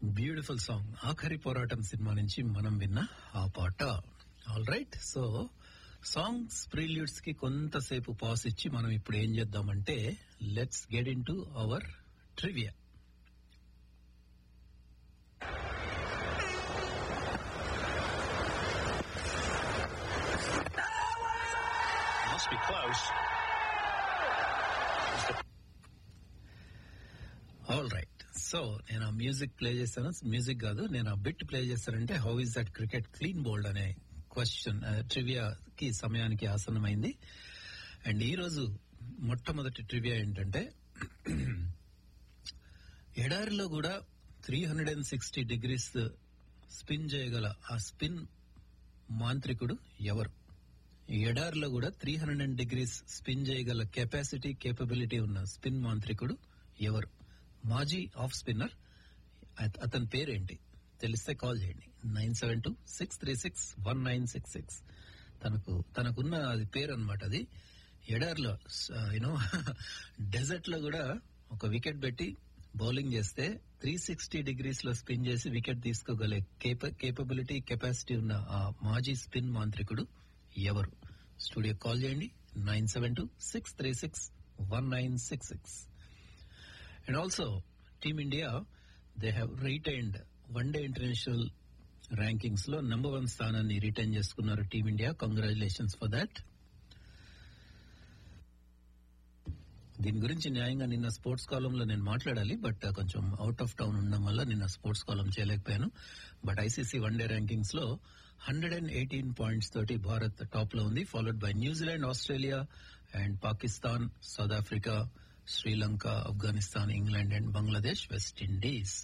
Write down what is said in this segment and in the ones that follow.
Beautiful song ఆఖరి పోరాటం cinema నుంచి మనం విన్న ఆ పాట all right so songs preludes కి కొంతసేపు పాస్ ఇచ్చి మనం ఇప్పుడు ఏం చేద్దామంటే let's get into our trivia Must be close. All right so నేను ఆ మ్యూజిక్ ప్లే చేస్తాను మ్యూజిక్ కాదు నేను ఆ బిట్ ప్లే చేస్తానంటే how is that cricket clean bowled అనే క్వశ్చన్ ట్రివియా కి సమయానికి ఆసనమైంది అండ్ ఈ రోజు మొట్టమొదటి ట్రివియా ఏంటంటే ఎడారిలో కూడా three hundred and sixty degrees spin చేయగల ఆ స్పిన్ మాంత్రికుడు ఎవరు ఈ ఎడారిలో కూడా three hundred and degrees spin చేయగల కెపాసిటీ కేపబిలిటీ ఉన్న స్పిన్ మాంత్రికుడు ఎవరు మాజీ ఆఫ్ స్పిన్నర్ అత- అతని పేరేంటి తెలిస్తే కాల్ చేయండి nine seven two six three six one nine six six తనకు తనకున్న అది పేరు అనమాట అది ఎడార్లో యూనో డెజర్ట్ లో కూడా ఒక వికెట్ పెట్టి బౌలింగ్ చేస్తే త్రీ సిక్స్టీ డిగ్రీస్ లో స్పిన్ చేసి వికెట్ తీసుకోగలే కేపబిలిటీ కెపాసిటీ ఉన్న ఆ మాజీ స్పిన్ మాంత్రికుడు ఎవరు స్టూడియో కాల్ చేయండి nine seven two six three six one nine six six and also team India they have retained one day international rankings లో నెంబర్ వన్ స్థానాన్ని రిటైన్ చేసుకున్నారు టీమిండియా కంగ్రాచులేషన్స్ ఫర్ దాట్ దీని గురించి న్యాయంగా నిన్న స్పోర్ట్స్ కాలం లో నేను మాట్లాడాలి బట్ కొంచెం అవుట్ ఆఫ్ టౌన్ ఉండడం వల్ల నిన్న స్పోర్ట్స్ కాలం చేయలేకపోయాను but ICC one day rankings లో హండ్రెడ్ అండ్ ఎయిటీన్ పాయింట్స్ తోటి భారత్ టాప్ లో ఉంది followed by New Zealand Australia and Pakistan South Africa Sri Lanka Afghanistan England and Bangladesh West Indies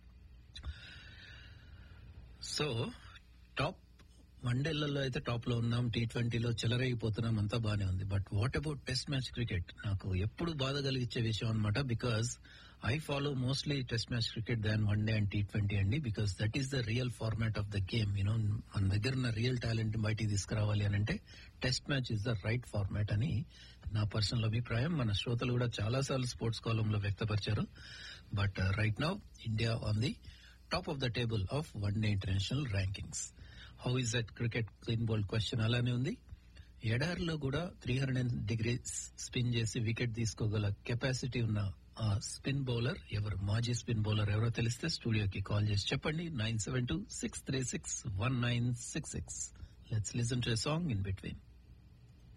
so top వన్డేలలో అయితే టాప్ లో ఉన్నాం టీ ట్వంటీలో చెలరైపోతున్నాం అంతా బానే ఉంది but what about test match cricket నాకు ఎప్పుడు బాధ కలిగించే విషయం అనమాట because I follow mostly test match cricket than one day and T twenty అండి because that is the real format of the game you know మన దగ్గర ఉన్న రియల్ టాలెంట్ బయటికి తీసుకురావాలి అని అంటే test match is the right format అని నా పర్సనల్ అభిప్రాయం మన శ్రోతలు కూడా చాలా సార్లు స్పోర్ట్స్ కాలంలో వ్యక్తపరిచారు but right now India on the top of the table of one day international rankings how is that cricket clean bowled question అలానే ఉంది ఎడారిలో కూడా త్రీ హండ్రెడ్ డిగ్రీస్ స్పిన్ చేసి వికెట్ తీసుకోగల కెపాసిటీ ఉన్న ఆ స్పిన్ బౌలర్ ఎవరు మాజీ స్పిన్ బౌలర్ ఎవరో తెలిస్తే స్టూడియోకి కాల్ చేసి చెప్పండి nine seven two six three six one nine six six let's listen to song in between